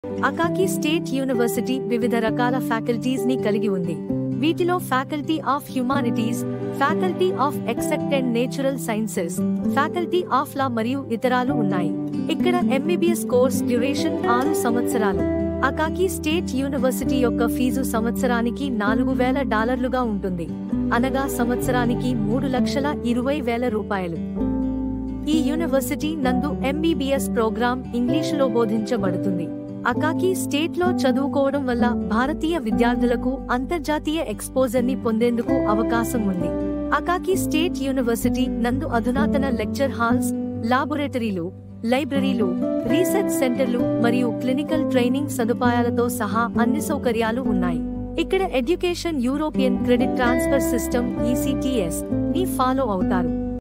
అకాకి state university వివిధ రకాల faculties ని కలిగి ఉంది వీటిలో faculty of humanities faculty of except and natural sciences faculty of law మరియు ఇతరాలు ఉన్నాయి ఇక్కడ ఎంబీబీఎస్ కోర్స్ డ్యూరేషన్ ఆరు సంవత్సరాలు అకాకి స్టేట్ యూనివర్సిటీ యొక్క ఫీజు సంవత్సరానికి నాలుగు వేల డాలర్లుగా ఉంటుంది అనగా సంవత్సరానికి మూడు లక్షల ఇరవై వేల రూపాయలు ఈ యూనివర్సిటీ నందు ఎంబీబీఎస్ ప్రోగ్రాం ఇంగ్లీషులో బోధించబడుతుంది అకాకి స్టేట్ లో చదువుకోవడం వల్ల భారతీయ విద్యార్థులకు అంతర్జాతీయ ఎక్స్పోజర్ ని పొందేందుకు అవకాశం ఉంది అకాకి స్టేట్ యూనివర్సిటీ నందు అధునాతన లెక్చర్ హాల్స్ లాబొరేటరీలు లైబ్రరీలు రీసెర్చ్ సెంటర్లు మరియు క్లినికల్ ట్రైనింగ్ సదుపాయాలతో సహా అన్ని సౌకర్యాలు ఉన్నాయి ఇక్కడ education European credit transfer system ECTS ని ఫాలో అవుతారు